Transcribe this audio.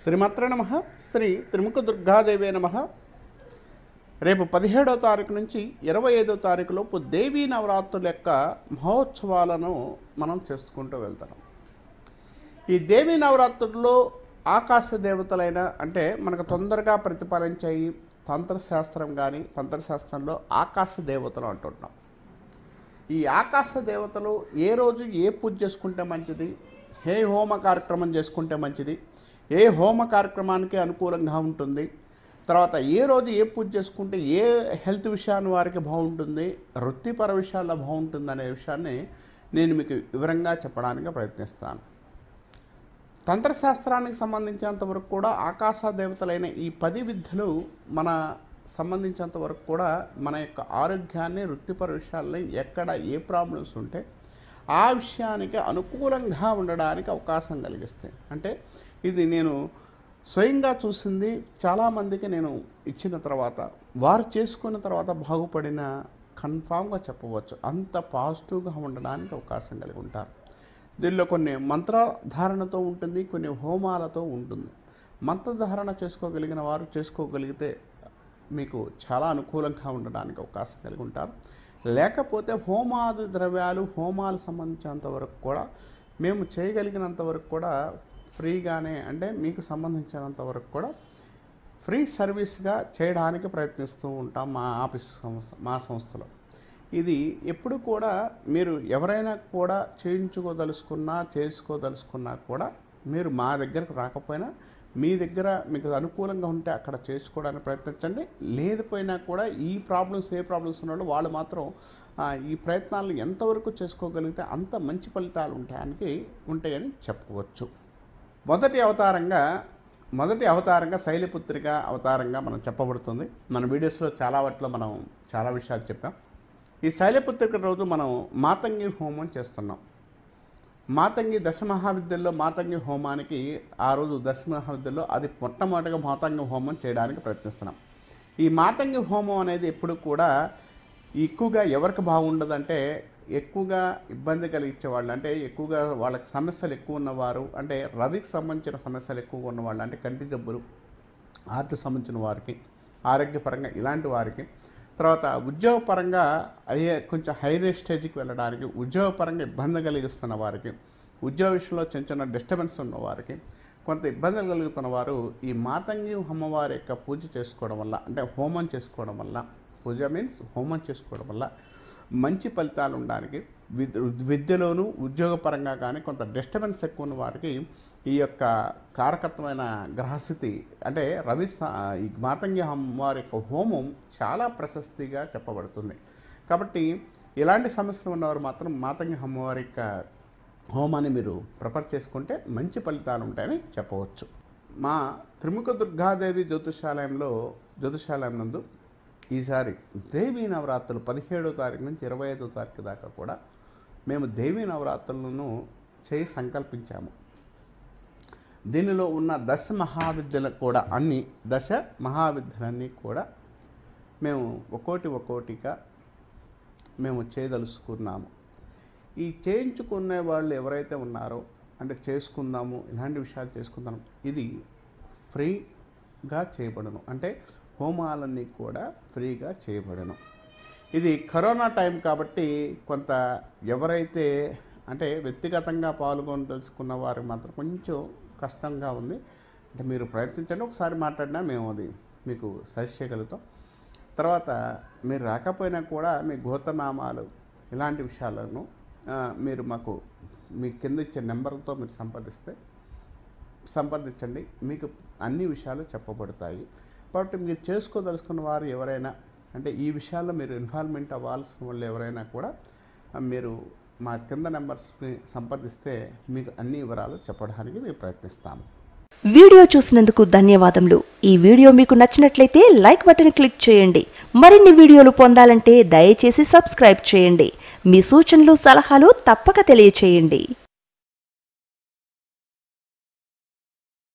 శ్రీమాత్రే నమ శ్రీ త్రిముఖ దుర్గాదేవే నమ రేపు పదిహేడో తారీఖు నుంచి ఇరవై ఐదో తారీఖు లోపు దేవీ నవరాత్రుల యొక్క మహోత్సవాలను మనం చేసుకుంటూ వెళ్తాం ఈ దేవీ నవరాత్రుల్లో ఆకాశ దేవతలైన అంటే మనకు తొందరగా ప్రతిపాదించాయి తంత్రశాస్త్రం కానీ తంత్రశాస్త్రంలో ఆకాశ దేవతలు అంటుంటాం ఈ ఆకాశ దేవతలు ఏ రోజు ఏ పూజ చేసుకుంటే మంచిది ఏ హోమ కార్యక్రమం చేసుకుంటే మంచిది ఏ హోమ కార్యక్రమానికి అనుకూలంగా ఉంటుంది తర్వాత ఏ రోజు ఏ పూజ చేసుకుంటే ఏ హెల్త్ విషయాన్ని వారికి బాగుంటుంది వృత్తిపర విషయాల్లో బాగుంటుంది అనే విషయాన్ని నేను మీకు వివరంగా చెప్పడానికి ప్రయత్నిస్తాను తంత్రశాస్త్రానికి సంబంధించినంత వరకు కూడా ఆకాశ దేవతలైన ఈ పది విద్యలు మన సంబంధించినంత వరకు కూడా మన యొక్క ఆరోగ్యాన్ని వృత్తిపర విషయాల్లో ఎక్కడ ఏ ప్రాబ్లమ్స్ ఉంటే ఆ విషయానికి అనుకూలంగా ఉండడానికి అవకాశం కలిగిస్తాయి అంటే ఇది నేను స్వయంగా చూసింది చాలామందికి నేను ఇచ్చిన తర్వాత వారు చేసుకున్న తర్వాత బాగుపడిన కన్ఫామ్గా చెప్పవచ్చు అంత పాజిటివ్గా ఉండడానికి అవకాశం కలిగి ఉంటారు దీనిలో కొన్ని మంత్రధారణతో ఉంటుంది కొన్ని హోమాలతో ఉంటుంది మంత్రధారణ చేసుకోగలిగిన వారు చేసుకోగలిగితే మీకు చాలా అనుకూలంగా ఉండడానికి అవకాశం కలిగి ఉంటారు లేకపోతే హోమాది ద్రవ్యాలు హోమాలు సంబంధించినంత వరకు కూడా మేము చేయగలిగినంత వరకు కూడా ఫ్రీగానే అంటే మీకు సంబంధించినంత వరకు కూడా ఫ్రీ సర్వీస్గా చేయడానికి ప్రయత్నిస్తూ ఉంటాం మా ఆఫీస్ సంస్థ మా సంస్థలో ఇది ఎప్పుడు కూడా మీరు ఎవరైనా కూడా చేయించుకోదలుచుకున్నా చేసుకోదలుచుకున్నా కూడా మీరు మా దగ్గరకు రాకపోయినా మీ దగ్గర మీకు అనుకూలంగా ఉంటే అక్కడ చేసుకోవడానికి ప్రయత్నించండి లేకపోయినా కూడా ఈ ప్రాబ్లమ్స్ ఏ ప్రాబ్లమ్స్ ఉన్నాడో వాళ్ళు మాత్రం ఆ, ఈ ప్రయత్నాలు ఎంతవరకు చేసుకోగలిగితే అంత మంచి ఫలితాలు ఉంటాయనికి ఉంటాయని చెప్పవచ్చు మొదటి అవతారంగా మొదటి అవతారంగా శైలిపుత్రిక అవతారంగా మనం చెప్పబడుతుంది మన వీడియోస్లో చాలా వాటిలో మనం చాలా విషయాలు చెప్పాం ఈ శైలపుత్రిక రోజు మనం మాతంగి హోమం చేస్తున్నాం మాతంగి దశ మహావిద్యల్లో మాతంగి హోమానికి ఆ రోజు దశ మహావిద్యల్లో అది మొట్టమొదటిగా మాతంగి హోమం చేయడానికి ప్రయత్నిస్తున్నాం ఈ మాతంగి హోమం అనేది ఎప్పుడు కూడా ఎక్కువగా ఎవరికి బాగుండదంటే ఎక్కువగా ఇబ్బంది కలిగించే వాళ్ళు అంటే ఎక్కువగా వాళ్ళకి సమస్యలు ఎక్కువ ఉన్నవారు అంటే రవికి సంబంధించిన సమస్యలు ఎక్కువగా ఉన్నవాళ్ళు అంటే కంటి జబ్బులు హార్ట్ సంబంధించిన వారికి ఆరోగ్యపరంగా ఇలాంటి వారికి తర్వాత ఉద్యోగపరంగా అయ్యే కొంచెం హైరే స్టేజ్కి వెళ్ళడానికి ఉద్యోగపరంగా ఇబ్బంది కలిగిస్తున్న వారికి ఉద్యోగ విషయంలో చిన్న చిన్న డిస్టర్బెన్స్ ఉన్న వారికి కొంత ఇబ్బందులు కలుగుతున్న వారు ఈ మాతంగి అమ్మవారి యొక్క పూజ చేసుకోవడం వల్ల అంటే హోమం చేసుకోవడం వల్ల పూజ మీన్స్ హోమం చేసుకోవడం వల్ల మంచి ఫలితాలు ఉండడానికి విద్ విద్యలోను ఉద్యోగపరంగా కానీ కొంత డిస్టర్బెన్స్ ఎక్కువ ఉన్న వారికి ఈ యొక్క కారకత్వమైన గ్రహస్థితి అంటే రవి స్థా- ఈ మాతంగి అమ్మవారి యొక్క హోమం చాలా ప్రశస్తిగా చెప్పబడుతుంది కాబట్టి ఇలాంటి సమస్యలు ఉన్నవారు మాత్రం మాతంగి అమ్మవారి యొక్క హోమాన్ని మీరు ప్రిపేర్ చేసుకుంటే మంచి ఫలితాలు ఉంటాయని చెప్పవచ్చు మా త్రిముఖ దుర్గాదేవి జ్యోతిషాలయంలో జ్యోతిషాలయం నందు ఈసారి దేవీ నవరాత్రులు పదిహేడో తారీఖు నుంచి ఇరవై ఐదో తారీఖు దాకా కూడా మేము దేవీ నవరాత్రులను చేయి సంకల్పించాము దీనిలో ఉన్న దశ మహావిద్యలు కూడా అన్ని దశ మహావిద్యలన్నీ కూడా మేము ఒక్కోటి ఒక్కోటిగా మేము చేయదలుచుకున్నాము ఈ చేయించుకునే వాళ్ళు ఎవరైతే ఉన్నారో అంటే చేసుకుందాము ఇలాంటి విషయాలు చేసుకుందాం ఇది ఫ్రీగా చేయబడను అంటే హోమాలన్నీ కూడా ఫ్రీగా చేయబడను ఇది కరోనా టైం కాబట్టి కొంత ఎవరైతే అంటే వ్యక్తిగతంగా పాల్గొని తెలుసుకున్న వారికి మాత్రం కొంచెం కష్టంగా ఉంది అంటే మీరు ప్రయత్నించండి ఒకసారి మాట్లాడినా మేము అది మీకు సజెస్ట్ చేయగలుగుతాం తర్వాత మీరు రాకపోయినా కూడా మీ గోతనామాలు ఇలాంటి విషయాలను ఆ, మీరు మాకు మీ కింద ఇచ్చే నెంబర్తో మీరు సంపాదిస్తే సంపాదించండి మీకు అన్ని విషయాలు చెప్పబడతాయి కాబట్టి మీరు చేసుకోదలుచుకున్న వారు ఎవరైనా అంటే ఈ విషయాల్లో మీరు ఇన్వాల్వ్మెంట్ అవ్వాల్సిన వాళ్ళు ఎవరైనా కూడా ఆ, మీరు మా కింద నెంబర్స్ని సంపాదిస్తే మీకు అన్ని వివరాలు చెప్పడానికి మేము ప్రయత్నిస్తాము వీడియో చూసినందుకు ధన్యవాదములు ఈ వీడియో మీకు నచ్చినట్లయితే లైక్ బటన్ క్లిక్ చేయండి మరిన్ని వీడియోలు పొందాలంటే దయచేసి సబ్స్క్రైబ్ చేయండి మీ సూచనలు సలహాలు తప్పక తెలియచేయండి